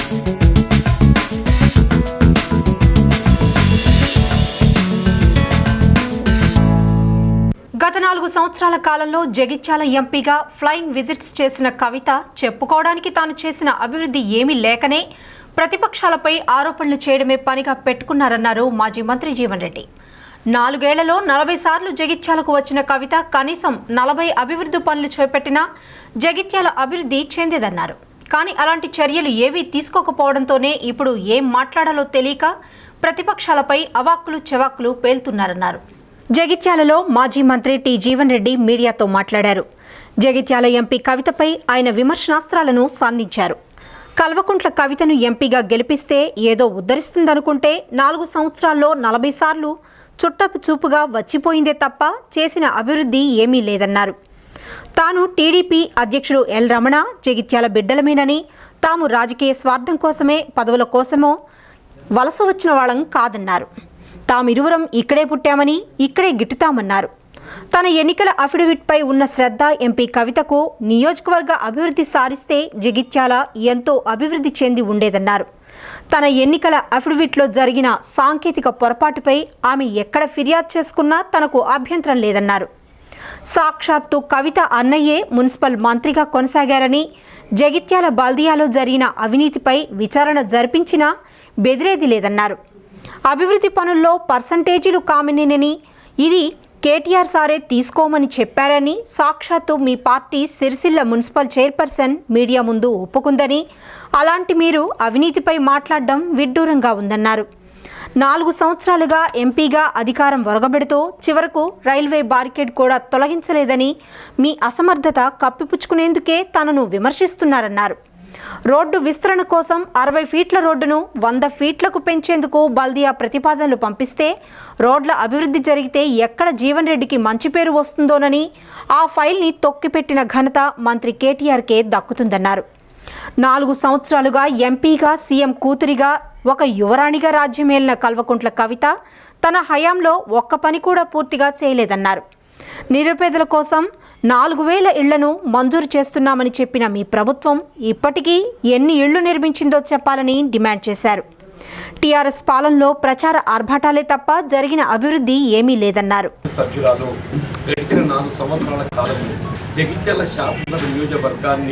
గత నాలుగు సంవత్సరాల కాలంలో జగిత్యాల ఎంపీగా ఫ్లయింగ్ విజిట్స్ చేసిన కవిత చెప్పుకోవడానికి తాను చేసిన అభివృద్ధి ఏమీ లేకనే ప్రతిపక్షాలపై ఆరోపణలు చేయడమే పనిగా పెట్టుకున్నారన్నారు మాజీ మంత్రి జీవన్ రెడ్డి నాలుగేళ్లలో నలభై సార్లు జగిత్యాలకు వచ్చిన కవిత కనీసం నలభై అభివృద్ధి పనులు చేపట్టినా జగిత్యాల అభివృద్ధి చెందేదన్నారు కానీ అలాంటి చర్యలు ఏవీ తీసుకోకపోవడంతోనే ఇప్పుడు ఏం మాట్లాడాలో తెలియక ప్రతిపక్షాలపై అవాక్కులు చెవాక్కులు పేలుతున్నారన్నారు జగిత్యాలలో మాజీ మంత్రి టి జీవన్ రెడ్డి మీడియాతో మాట్లాడారు జగిత్యాల ఎంపీ కవితపై ఆయన విమర్శనాస్త్రాలను సంధించారు కల్వకుంట్ల కవితను ఎంపీగా గెలిపిస్తే ఏదో ఉద్ధరిస్తుందనుకుంటే నాలుగు సంవత్సరాల్లో నలభై సార్లు చుట్టపు చూపుగా వచ్చిపోయిందే తప్ప చేసిన అభివృద్ధి ఏమీ లేదన్నారు తాను టీడీపీ అధ్యక్షుడు ఎల్ రమణ జగిత్యాల బిడ్డలమేనని తాము రాజకీయ స్వార్థం కోసమే పదవుల కోసమో వలస వచ్చిన వాళ్ళం కాదన్నారు తామిరువురం ఇక్కడే పుట్టామని ఇక్కడే గిట్టుతామన్నారు తన ఎన్నికల అఫిడవిట్పై ఉన్న శ్రద్ధ ఎంపీ కవితకు నియోజకవర్గ అభివృద్ధి సారిస్తే జగిత్యాల ఎంతో అభివృద్ధి చెంది ఉండేదన్నారు తన ఎన్నికల అఫిడవిట్లో జరిగిన సాంకేతిక పొరపాటుపై ఆమె ఎక్కడ ఫిర్యాదు చేసుకున్నా తనకు అభ్యంతరం లేదన్నారు సాక్షాత్తు కవిత అన్నయ్యే మున్సిపల్ మంత్రిగా కొనసాగారని జగిత్యాల బాల్దియాలో జరిగిన అవినీతిపై విచారణ జరిపించినా బెదిరేది లేదన్నారు అభివృద్ధి పనుల్లో పర్సంటేజీలు కామినేనని ఇది కేటీఆర్ సారే తీసుకోమని చెప్పారని సాక్షాత్తు మీ party Sircilla municipal chairperson media ముందు ఒప్పుకుందని అలాంటి మీరు అవినీతిపై మాట్లాడడం విడ్డూరంగా ఉందన్నారు నాలుగు సంవత్సరాలుగా ఎంపీగా అధికారం ఒరగబెడుతూ చివరకు రైల్వే బారికేడ్ కూడా తొలగించలేదని మీ అసమర్థత కప్పిపుచ్చుకునేందుకే తనను విమర్శిస్తున్నారన్నారు రోడ్డు విస్తరణ కోసం అరవై ఫీట్ల రోడ్డును వంద ఫీట్లకు పెంచేందుకు బల్దియా ప్రతిపాదనలు పంపిస్తే రోడ్ల అభివృద్ధి జరిగితే ఎక్కడ జీవన్ రెడ్డికి మంచి పేరు వస్తుందోనని ఆ ఫైల్ని తొక్కిపెట్టిన ఘనత మంత్రి కేటీఆర్కే దక్కుతుందన్నారు నాలుగు సంవత్సరాలుగా ఎంపీగా సీఎం కూతురిగా ఒక యువరాణిగా రాజ్యమేలిన కల్వకుంట్ల కవిత తన హయాంలో ఒక్క పని కూడా పూర్తిగా చేయలేదన్నారు నిరుపేదల కోసం నాలుగు వేల ఇళ్లను మంజూరు చేస్తున్నామని చెప్పిన మీ ప్రభుత్వం ఇప్పటికీ ఎన్ని ఇళ్లు నిర్మించిందో చెప్పాలని డిమాండ్ చేశారు టీఆర్ఎస్ పాలనలో ప్రచార ఆర్భాటాలే తప్ప జరిగిన అభివృద్ధి ఏమీ లేదన్నారు సభ్యురాలు గడిచిన నాలుగు సంవత్సరాల కాలంలో జగిత్యాల శాసనసభ నియోజకవర్గాన్ని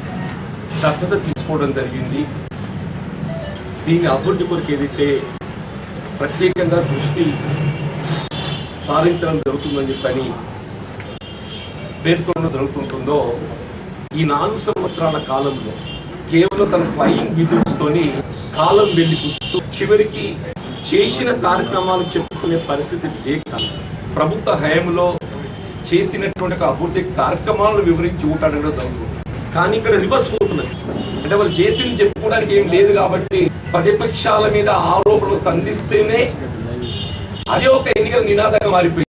దత్తత తీసుకోవడం జరిగింది దీని అభివృద్ధి కొరకు ఏదైతే ప్రత్యేకంగా దృష్టి సారించడం జరుగుతుందని చెప్పని పేర్కొనడం జరుగుతుంటుందో ఈ నాలుగు సంవత్సరాల కాలంలో కేవలం తన ఫ్లయింగ్ విజిట్స్తోని కాలం వెళ్ళి కూర్చుతూ చివరికి చేసిన కార్యక్రమాలు చెప్పుకునే పరిస్థితి లేక ప్రభుత్వ హయాంలో చేసినటువంటి ఒక అభివృద్ధి కార్యక్రమాలను వివరించి ఊటాడడం జరుగుతుంది కానీ ఇక్కడ రివర్స్ పోతున్నది అంటే వాళ్ళు చేసింది చెప్పుకోవడానికి ఏం లేదు కాబట్టి ప్రతిపక్షాల మీద ఆరోపణలు సంధిస్తేనే అదే ఒక ఎన్నికల నినాదంగా మారిపోయింది